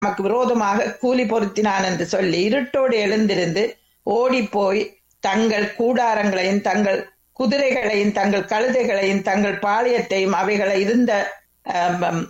நமக்கு விரோதமாக கூலி பொருத்தினான் என்று சொல்லி இருட்டோடு எழுந்திருந்து ஓடிப்போய் தங்கள் கூடாரங்களையும் தங்கள் குதிரைகளையும் தங்கள் கழுதைகளையும் தங்கள் பாளையத்தையும் அவைகளை இருந்த ஆம்,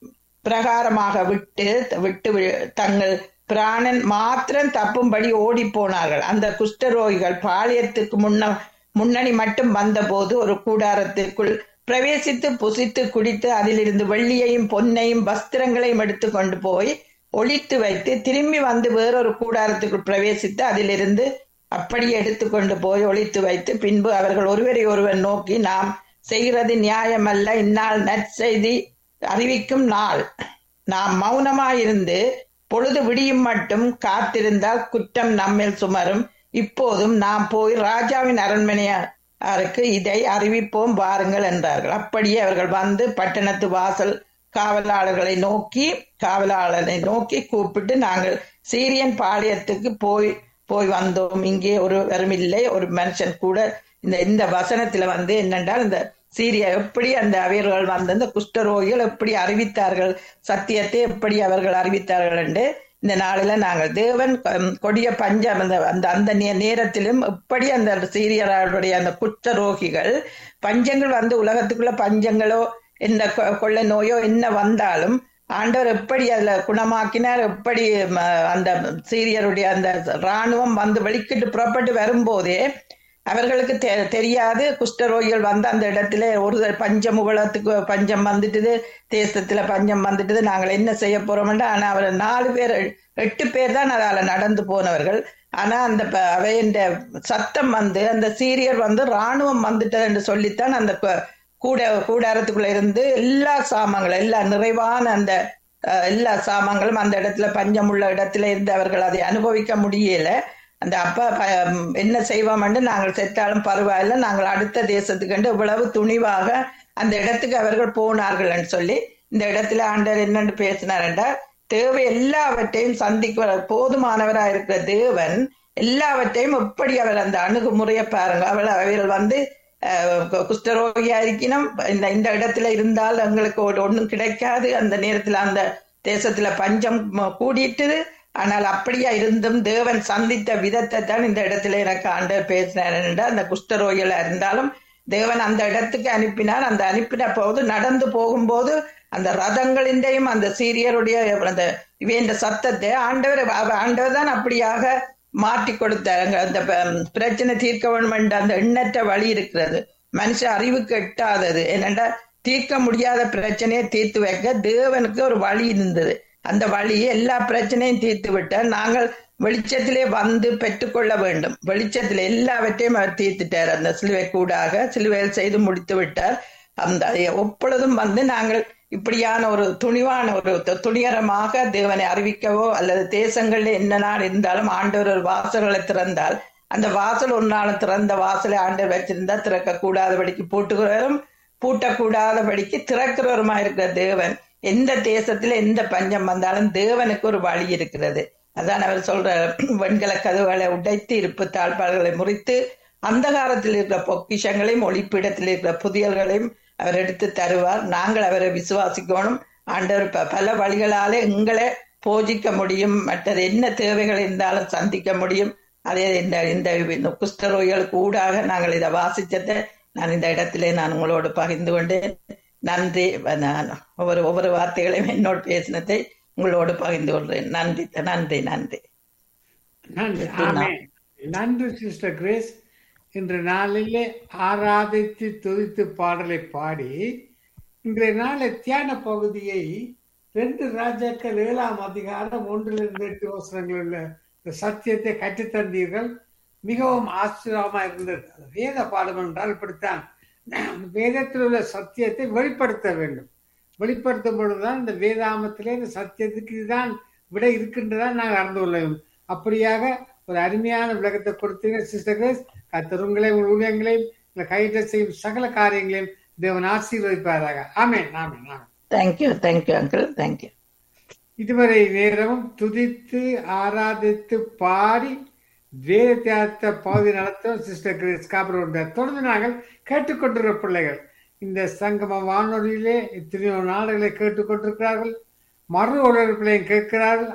பிரகாரமாக விட்டு விட்டு வி- தங்கள் பிராணன் மாத்திரம் தப்பும்படி ஓடி போனார்கள் அந்த குஷ்டரோகிகள் பாளையத்துக்கு முன்ன முன்னணி மட்டும் வந்தபோது ஒரு கூடாரத்திற்குள் பிரவேசித்து புசித்து குடித்து அதிலிருந்து வெள்ளியையும் பொன்னையும் வஸ்திரங்களையும் எடுத்து கொண்டு போய் ஒளித்து வைத்து திரும்பி வந்து வேறொரு கூடாரத்துக்குள் பிரவேசித்து அதிலிருந்து அப்படியே எடுத்துக்கொண்டு போய் ஒளித்து வைத்து பின்பு அவர்கள் ஒருவரை ஒருவர் நோக்கி நாம் செய்கிறது நியாயமல்ல இந்நாள் நற்செய்தி அறிவிக்கும் நாள் நாம் மௌனமாயிருந்து பொழுது விடியும் மட்டும் காத்திருந்தால் குற்றம் நம்மில் சுமரும் இப்போதும் நாம் போய் ராஜாவின் அரண்மனையாருக்கு இதை அறிவிப்போம் வாருங்கள் என்றார்கள் அப்படியே அவர்கள் வந்து பட்டணத்து வாசல் காவலாளர்களை நோக்கி காவலாளரை நோக்கி கூப்பிட்டு நாங்கள் சீரியன் பாளையத்துக்கு போய் போய் வந்தோம் இங்கே ஒருவரும் இல்லை ஒரு மனுஷன் கூட இந்த இந்த வசனத்துல வந்து என்னென்றால் இந்த சீரியா எப்படி அந்த அவர்கள் வந்து அந்த குஷ்டரோகிகள் எப்படி அறிவித்தார்கள் சத்தியத்தை எப்படி அவர்கள் அறிவித்தார்கள் என்று இந்த நாளில நாங்கள் தேவன் ஹம், கொடிய பஞ்சம் அந்த அந்த அந்த நே- நேரத்திலும் எப்படி அந்த சீரியர்களுடைய அந்த குஷ்டரோகிகள் பஞ்சங்கள் வந்து உலகத்துக்குள்ள பஞ்சங்களோ என்ன கொ- கொள்ளை நோயோ என்ன வந்தாலும் ஆண்டவர் எப்படி அதுல குணமாக்கினார் எப்படி ம, அந்த சீரியருடைய அந்த ராணுவம் வந்து வெளிக்கிட்டு புறப்பட்டு வரும்போதே அவர்களுக்கு தெ- தெரியாது குஷ்டரோகிகள் வந்து அந்த இடத்துல ஒரு பஞ்சம் உலகத்துக்கு பஞ்சம் வந்துட்டுது தேசத்துல பஞ்சம் வந்துட்டுது நாங்கள் என்ன செய்ய போறோம்னு ஆனா அவர் நாலு பேர் எட்டு பேர் தான் அதால நடந்து போனவர்கள் ஆனா அந்த ப- அவையின் சத்தம் வந்து அந்த சீரியர் வந்து ராணுவம் வந்துட்டது என்று சொல்லித்தான் அந்த கு- கூட கூடாரத்துக்குள்ள இருந்து எல்லா சாமான்களும் எல்லா நிறைவான அந்த அஹ், எல்லா சாமான்களும் அந்த இடத்துல பஞ்சம் உள்ள இடத்துல இருந்து அவர்கள் அதை அனுபவிக்க முடியல அந்த அப்பா ப- என்ன செய்வோம்னு நாங்கள் செத்தாலும் பரவாயில்ல நாங்கள் அடுத்த தேசத்துக்கு இவ்வளவு துணிவாக அந்த இடத்துக்கு அவர்கள் போனார்கள் சொல்லி இந்த இடத்துல ஆண்டவர் என்னன்னு பேசினார்டா தேவை எல்லாவற்றையும் சந்திக்க போதுமானவராக இருக்கிற தேவன் எல்லாவற்றையும் எப்படி அவர் அந்த அணுகுமுறையை பாருங்க அவள் அவர்கள் வந்து அஹ், கு- குஷ்டரோகியா இருக்கணும் இந்த இந்த இடத்துல இருந்தால் எங்களுக்கு ஒரு ஒண்ணும் கிடைக்காது அந்த நேரத்துல அந்த தேசத்துல பஞ்சம் ம- கூடிட்டுது ஆனால் அப்படியா இருந்தும் தேவன் சந்தித்த விதத்தை தான் இந்த இடத்துல எனக்கு ஆண்டவர் பேசினார் என்றால் அந்த குஷ்டரோகிகளா இருந்தாலும் தேவன் அந்த இடத்துக்கு அனுப்பினார் அந்த அனுப்பின போது நடந்து போகும்போது அந்த ரதங்களின்றையும் அந்த சீரியருடைய அந்த இவேண்ட சத்தத்தை ஆண்டவர் அவ- ஆண்டவர் தான் அப்படியாக மாற்றி கொடுத்தார் அங்க அந்த ப- பிரச்சனை தீர்க்க வேண்டும் என்ற அந்த எண்ணற்ற வழி இருக்கிறது மனுஷ அறிவுக்கு எட்டாதது என்னென்றா தீர்க்க முடியாத பிரச்சனையை தீர்த்து வைக்க தேவனுக்கு ஒரு வழி இருந்தது அந்த வழி எல்லா பிரச்சனையும் தீர்த்து விட்டார் நாங்கள் வெளிச்சத்திலே வந்து பெற்றுக்கொள்ள வேண்டும் வெளிச்சத்தில் எல்லாவற்றையும் அவர் தீர்த்துட்டார் அந்த சிலுவை கூடாக சிலுவையில் செய்து முடித்து விட்டார் அந்த எப்பொழுதும் வந்து நாங்கள் இப்படியான ஒரு துணிவான ஒரு து- துணிகரமாக தேவனை அறிவிக்கவோ அல்லது தேசங்கள்ல என்ன நாள் இருந்தாலும் ஆண்டவர் ஒரு வாசல்களை திறந்தால் அந்த வாசல் ஒரு நாள் திறந்த வாசலை ஆண்டவர் வச்சிருந்தா திறக்க கூடாதபடிக்கு பூட்டுகிறவரும் பூட்டக்கூடாதபடிக்கு திறக்கிறவருமா இருக்கிற தேவன் எந்த தேசத்துல எந்த பஞ்சம் வந்தாலும் தேவனுக்கு ஒரு வழி இருக்கிறது அதான் அவர் சொல்ற வெண்கல கதவுகளை உடைத்து இருப்பு தாழ்பாள்களை முறித்து அந்தகாரத்தில் இருக்கிற பொக்கிஷங்களையும் ஒளிப்பிடத்தில் இருக்கிற புதியல்களையும் அவர் எடுத்து தருவார் நாங்கள் அவரை விசுவாசிக்கணும் ஆண்டவர் ப- பல வழிகளாலே எங்களை போஜிக்க முடியும் மற்றது என்ன தேவைகள் இருந்தாலும் சந்திக்க முடியும் அதே இந்த இந்த இந்த குஷ்டரோகிகளுக்கு ஊடாக நாங்கள் இதை வாசிச்சதை நான் இந்த இடத்திலே நான் உங்களோடு பகிர்ந்து கொண்டேன் நன்றி நான் ஒவ்வொரு ஒவ்வொரு வார்த்தைகளையும் என்னோடு பேசினதை உங்களோடு பகிர்ந்து கொள்றேன் நன்றி நன்றி நன்றி நன்றி ஆமென் நன்றி சிஸ்டர் கிரேஸ் இன்று நாளிலே ஆராதித்து துதித்து பாடலை பாடி இன்றைய நாளை தியான பகுதியை ரெண்டு ராஜாக்கள் ஏழாம் அதிகாரம் ஒன்றிலிருந்து எட்டு வசனங்கள் உள்ள இந்த சத்தியத்தை கற்றுத்தந்தீர்கள் மிகவும் ஆச்சரியமா இருந்தது அது வேத பாடம் என்றால் இப்படித்தான் வேதத்தில் உள்ள சத்தியத்தை வெளிப்படுத்த வேண்டும் வெளிப்படுத்தும் பொழுதுதான் இந்த வேதாமத்திலே இந்த சத்தியத்துக்கு இதுதான் விடை இருக்கின்றதா நாங்கள் அறிந்து கொள்ளும் அப்படியாக ஒரு அருமையான விளக்கத்தை கொடுத்தீங்க சிஸ்டர் கிரேஸ் கத்தருங்களையும் உங்கள் ஊழியங்களையும் இந்த கையிட்ட செய்யும் சகல காரியங்களையும் தேவன் ஆசீர்வதிப்பாராக ஆமென் ஆமென் ஆமென் தேங்க்யூ தேங்க்யூ அங்கிள் தேங்க்யூ இதுவரை நேரமும் துதித்து ஆராதித்து பாடி வேத தியாகத்தை பகுதி நடத்தும் சிஸ்டர் கிரேஸ் காப்பர் தொடர்ந்து நாங்கள் கேட்டுக்கொண்டிருக்கிற பிள்ளைகள் இந்த சங்கம வானொலியிலே எத்தனையோ நாடுகளை கேட்டுக்கொண்டிருக்கிறார்கள் மறு ஒருவர்களையும் கேட்கிறார்கள்